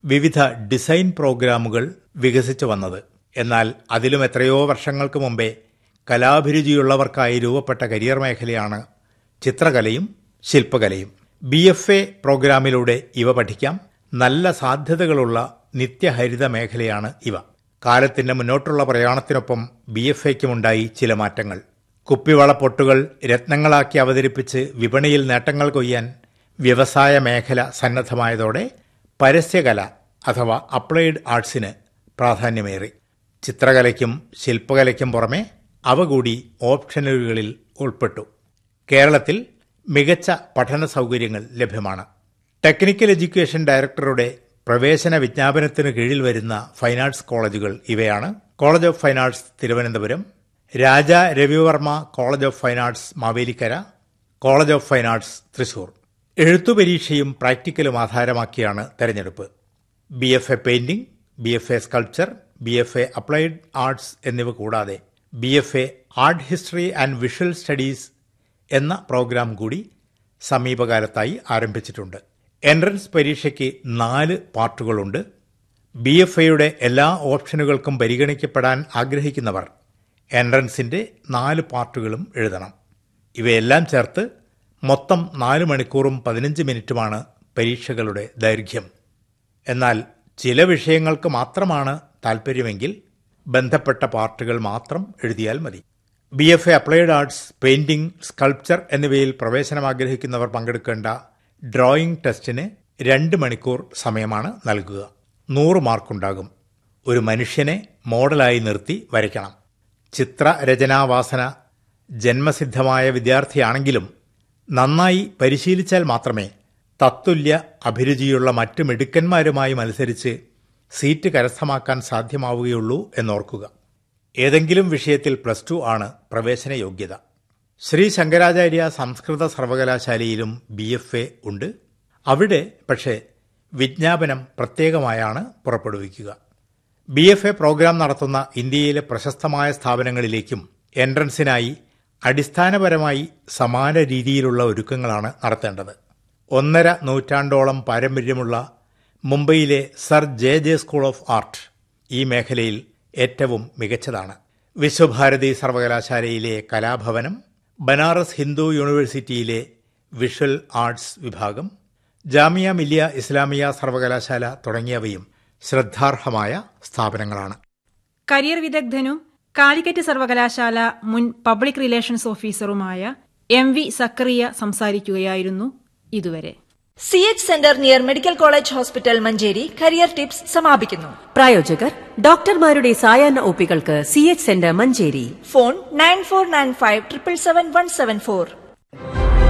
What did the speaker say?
വിവിധ ഡിസൈൻ പ്രോഗ്രാമുകൾ വികസിച്ചു വന്നത് എന്നാൽ അതിലും എത്രയോ വർഷങ്ങൾക്ക് മുമ്പേ കലാഭിരുചിയുള്ളവർക്കായി രൂപപ്പെട്ട കരിയർ മേഖലയാണ് ചിത്രകലയും ശില്പകലയും ബി എഫ് എ പ്രോഗ്രാമിലൂടെ ഇവ പഠിക്കാം നല്ല സാധ്യതകളുള്ള നിത്യഹരിത മേഖലയാണ് ഇവ കാലത്തിന്റെ മുന്നോട്ടുള്ള പ്രയാണത്തിനൊപ്പം ബി എഫ് എക്കുമുണ്ടായി ചില മാറ്റങ്ങൾ കുപ്പിവള പൊട്ടുകൾ രത്നങ്ങളാക്കി അവതരിപ്പിച്ച് വിപണിയിൽ നേട്ടങ്ങൾ കൊയ്യാൻ വ്യവസായ മേഖല സന്നദ്ധമായതോടെ പരസ്യകല അഥവാ അപ്ലൈഡ് ആർട്സിന് പ്രാധാന്യമേറി ചിത്രകലയ്ക്കും ശില്പകലയ്ക്കും പുറമെ അവ കൂടി ഓപ്ഷനുകളിൽ ഉൾപ്പെട്ടു കേരളത്തിൽ മികച്ച പഠന സൗകര്യങ്ങൾ ലഭ്യമാണ് ടെക്നിക്കൽ എഡ്യൂക്കേഷൻ ഡയറക്ടറുടെ പ്രവേശന വിജ്ഞാപനത്തിന് കീഴിൽ വരുന്ന ഫൈൻ ആർട്സ് കോളേജുകൾ ഇവയാണ് college of fine arts Thiruvananthapuram Raja Ravi Varma college of fine arts Mavelikkara college of fine arts Thrissur എഴുത്തു പരീക്ഷയും പ്രാക്ടിക്കലും ആധാരമാക്കിയാണ് തെരഞ്ഞെടുപ്പ് B F A painting B F A sculpture B F A applied arts എന്നിവ കൂടാതെ B F A art history and visual studies എന്ന program കൂടി സമീപകാലത്തായി ആരംഭിച്ചിട്ടുണ്ട് എൻട്രൻസ് പരീക്ഷയ്ക്ക് നാല് പാർട്ടുകളുണ്ട് ബി എഫ് എയുടെ എല്ലാ ഓപ്ഷനുകൾക്കും പരിഗണിക്കപ്പെടാൻ ആഗ്രഹിക്കുന്നവർ എൻട്രൻസിന്റെ നാല് പാർട്ടുകളും എഴുതണം ഇവയെല്ലാം ചേർത്ത് മൊത്തം നാല് മണിക്കൂറും പതിനഞ്ച് മിനിറ്റുമാണ് പരീക്ഷകളുടെ ദൈർഘ്യം എന്നാൽ ചില വിഷയങ്ങൾക്ക് മാത്രമാണ് താൽപ്പര്യമെങ്കിൽ ബന്ധപ്പെട്ട പാർട്ടുകൾ മാത്രം എഴുതിയാൽ മതി B F A applied arts painting sculpture എന്നിവയിൽ പ്രവേശനം ആഗ്രഹിക്കുന്നവർ പങ്കെടുക്കേണ്ട ഡ്രോയിംഗ് ടെസ്റ്റിന് രണ്ട് മണിക്കൂർ സമയമാണ് നൽകുക നൂറ് മാർക്കുണ്ടാകും ഒരു മനുഷ്യനെ മോഡലായി നിർത്തി വരയ്ക്കണം ചിത്രരചനാവാസന ജന്മസിദ്ധമായ വിദ്യാർത്ഥിയാണെങ്കിലും നന്നായി പരിശീലിച്ചാൽ മാത്രമേ തത്തുല്യ അഭിരുചിയുള്ള മറ്റു മിടുക്കന്മാരുമായി മത്സരിച്ച് സീറ്റ് കരസ്ഥമാക്കാൻ സാധ്യമാവുകയുള്ളൂ എന്നോർക്കുക ഏതെങ്കിലും വിഷയത്തിൽ പ്ലസ് ടു ആണ് പ്രവേശന യോഗ്യത ശ്രീ ശങ്കരാചാര്യ സംസ്കൃത സർവകലാശാലയിലും ബി എഫ് എ ഉണ്ട് അവിടെ പക്ഷേ വിജ്ഞാപനം പ്രത്യേകമായാണ് പുറപ്പെടുവിക്കുക ബി എഫ് എ പ്രോഗ്രാം നടത്തുന്ന ഇന്ത്യയിലെ പ്രശസ്തമായ സ്ഥാപനങ്ങളിലേക്കും എൻട്രൻസിനായി അടിസ്ഥാനപരമായി സമാന രീതിയിലുള്ള ഒരുക്കങ്ങളാണ് നടത്തേണ്ടത് ഒന്നര നൂറ്റാണ്ടോളം പാരമ്പര്യമുള്ള മുംബൈയിലെ sir J J school of art ഈ മേഖലയിൽ ഏറ്റവും മികച്ചതാണ് വിശ്വഭാരതി സർവകലാശാലയിലെ കലാഭവനം ബനാറസ് ഹിന്ദു യൂണിവേഴ്സിറ്റിയിലെ വിഷ്വൽ ആർട്സ് വിഭാഗം ജാമിയ മില്ലിയ ഇസ്ലാമിയ സർവകലാശാല തുടങ്ങിയവയും ശ്രദ്ധാർഹമായ സ്ഥാപനങ്ങളാണ് കരിയർ വിദഗ്ധനും കാലിക്കറ്റ് സർവകലാശാല മുൻ പബ്ലിക് റിലേഷൻസ് ഓഫീസറുമായ എം വി സക്കറിയ സംസാരിക്കുകയായിരുന്നു ഇതുവരെ C H centre near medical college hospital Manjeri career tips സമാപിക്കുന്നു പ്രായോജകർ ഡോക്ടർമാരുടെ സായാഹ്ന ഒപ്പികൾക്ക് C H centre Manjeri phone nine four nine five triple seven one seven four